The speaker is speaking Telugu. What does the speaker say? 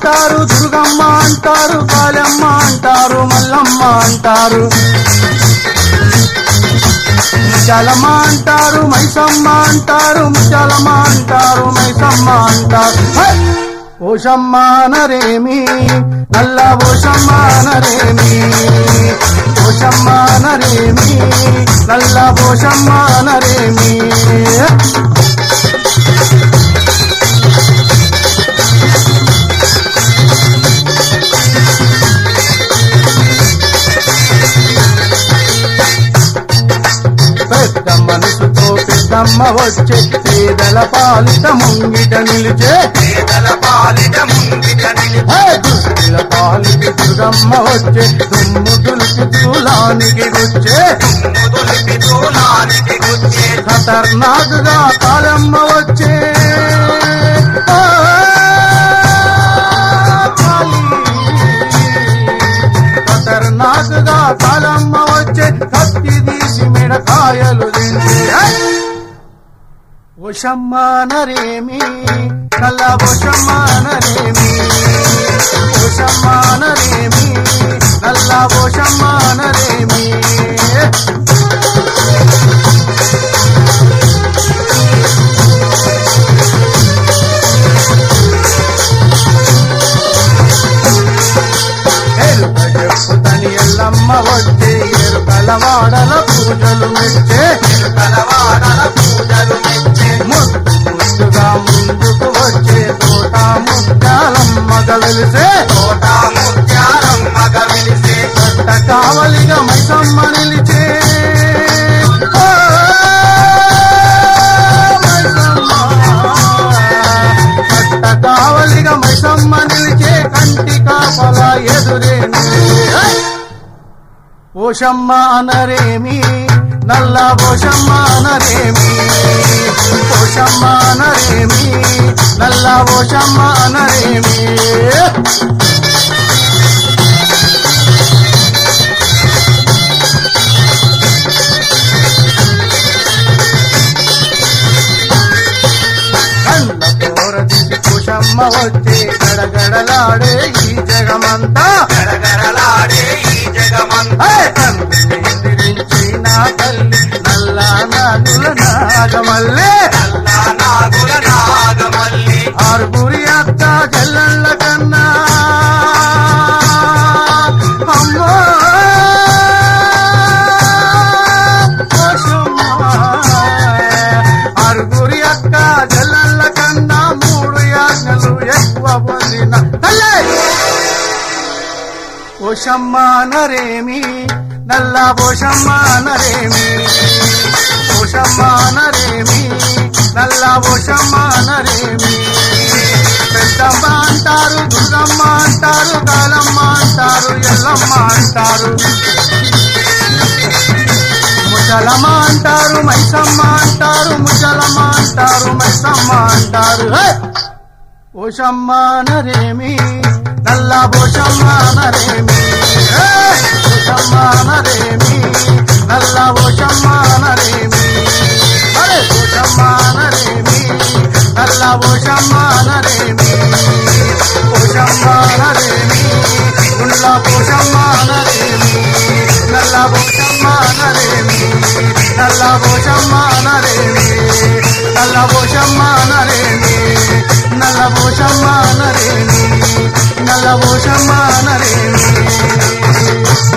అంటారు దుర్గమ్మ అంటారు కాళమ్మ అంటారు మల్లమ్మ అంటారు ముత్యాలమ్మ అంటారు మైసమ్మ అంటారు ముత్యాలమ్మ అంటారు మైసమ్మ అంటారు హే! ఓషమ్మ నరేమి నల్ల ఓషమ్మ నరేమి ఓషమ్మ నరేమి నల్ల ఓషమ్మ నరేమి పెద్ద మనసుతో పెద్దమ్మ వచ్చే పేదల పాలిట ముంగిట నిలిచే పేదల పాలిట ముంగిట నిలిపి హే! దుష్టుల పాలిట దుర్గమ్మ వచ్చే దుమ్ము దులిపి దూలానికి వచ్చే ముదులిపి దూలానికి గుచ్చే ఖతర్నాక్ గా కాలమ్మ వచ్చే ఆ, కాళీ. ఖతర్నాక్ గా కాలమ్మ వచ్చే కత్తి తీసి మిడకాయలు తింటే హే! ఓషమ్మ నరేమి నల్ల ఓషమ్మ నరేమి ఓషమ్మ నరేమి నల్ల ఓషమ్మ నరేమి ఎరుక చెప్పుతని ఎల్లమ్మ వచ్చే ఎరుకల వాడల పూజలు మెచ్చే కలవాడల పూజలు మెచ్చే ముద్దు ముద్దుగా ముందుకు వచ్చే తోట ముత్యాలమ్మ గలిసే తోట ముత్యాలమ్మ గమిలిసే కట్ట కావలిగా మైసమ్మ నిలిచే ఓ, మైసమ్మ. కట్ట కావలిగా మైసమ్మ నిలిచే కంటి కాపల ఎదురే నిలిచే. ఓషమ్మ అనరేమి నల్ల ఓషమ్మ అనరేమి ఓషమ్మ అనరేమి నల్ల ఓషమ్మ అనరేమి కళ్ళ కోరదిసి కుషమ్మ వచ్చే గడగడలాడే ఈ జగమంతా గరగరలాడే ఈ జగమంతా హే! కన్నుని ఎదిరించి నా తల్లి నల్ల నాగుల నాగమల్లే నల్ల నాగుల నాగమల్లి ఆరుగురి అక్క చెల్లెళ్ళ కన్నా అమ్మో ఓషమ్మ. ఆరుగురి అక్క చెల్లెళ్ళ కన్నా మూడు యాజ్ఞలు ఎక్కువ పొందిన తల్లే ఓషమ్మ నరేమి నల్ల ఓషమ్మ నరేమి ఓషమ్మ నరేమి నల్ల ఓషమ్మ నరేమి పెద్దమ్మ అంటారు దుర్గమ్మ అంటారు కాలమ్మ అంటారు ఎల్లమ్మ అంటారు ముసలమ్మ అంటారు మైసమ్మ అంటారు ముసలమ్మ అంటారు మైసమ్మ అంటారు హే! ఓషమ్మ నరేమి నల్ల ఓషమ్మ నరేమి హే! ఓషమ్మ నరేమి నల్ల ఓషమ్మ నరేమి అరే ఓషమ్మ నరేమి నల్ల ఓషమ్మ నరేమి ఓషమ్మ నరేమి ఉల్ల ఓషమ్మ నరేమి నల్ల ఓషమ్మ నరేమి నల్ల ఓషమ్మ నరేమి నల్ల ఓషమ్మ నరేమి నల్ల ఓషమ్మ నరేమి నల్ల ఓషమ్మ నరేమి